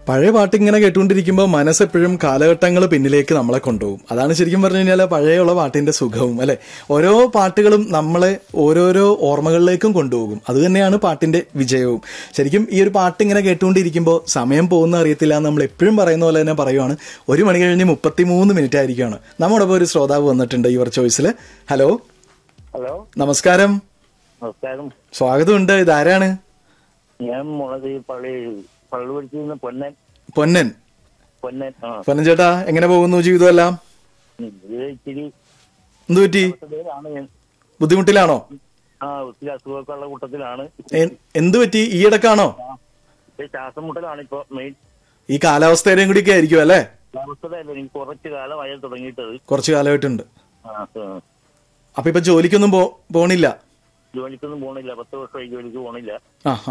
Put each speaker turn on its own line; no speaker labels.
പഴയ പാട്ട് ഇങ്ങനെ കേട്ടുകൊണ്ടിരിക്കുമ്പോൾ മനസ്സെപ്പോഴും കാലഘട്ടങ്ങൾ പിന്നിലേക്ക് നമ്മളെ കൊണ്ടുപോകും അതാണ് ശരിക്കും പറഞ്ഞു കഴിഞ്ഞാൽ പഴയുള്ള പാട്ടിന്റെ സുഖവും അല്ലെ ഓരോ പാട്ടുകളും നമ്മളെ ഓരോരോ ഓർമ്മകളിലേക്കും കൊണ്ടുപോകും അത് തന്നെയാണ് പാട്ടിന്റെ വിജയവും ശരിക്കും ഈ ഒരു പാട്ട് ഇങ്ങനെ കേട്ടുകൊണ്ടിരിക്കുമ്പോൾ സമയം പോകുന്ന അറിയത്തില്ല എന്ന് നമ്മൾ എപ്പോഴും പറയുന്ന പോലെ തന്നെ പറയുവാണ് ഒരു മണി കഴിഞ്ഞ് മുപ്പത്തിമൂന്ന് മിനിറ്റ് ആയിരിക്കുകയാണ് നമ്മുടെ ഇപ്പോൾ ഒരു ശ്രോതാവ് വന്നിട്ടുണ്ട് യുവർ ചോയ്സിൽ ഹലോ
ഹലോ
നമസ്കാരം
നമസ്കാരം
സ്വാഗതമുണ്ട് ഇതാരാണ്
ഞാൻ മുളക് പള്ളി പള്ളുപടിച്ച് നിന്ന് പൊന്നൻ
പൊന്നൻ
പൊന്നൻ ആ
പൊന്നൻ ചേട്ടാ എങ്ങനെ പോകുന്നു ജീവിതമെല്ലാം
ഇത് ഇച്ചിരി
എന്തു പറ്റി
അവസ്ഥയിലാണ് ഞാൻ
ബുദ്ധിമുട്ടിലാണോ
ആ ഒത്തിരി അസുഖമൊക്കെ ഉള്ള കൂട്ടത്തിലാണ്
എ- എന്ത് പറ്റി ഈ ഇടക്കാണോ
ഈ ശ്വാസം മുട്ടലാണ് ഇപ്പൊ മെയിൻ
ഈ കാലാവസ്ഥയുടെയും കൂടിയൊക്കെ ആയിരിക്കും അല്ലേ
അവസ്ഥയല്ല എനിക്ക് കുറച്ച് കാലമായി തുടങ്ങിയിട്ടത്
കുറച്ചു കാലമായിട്ടുണ്ട്
ആ, ആ.
അപ്പൊ ഇപ്പൊ ജോലിക്കൊന്നും പോ പോണില്ല
ജോലിക്കൊന്നും പോണില്ല പത്ത് വർഷമായി ജോലിക്ക് പോണില്ല
ആ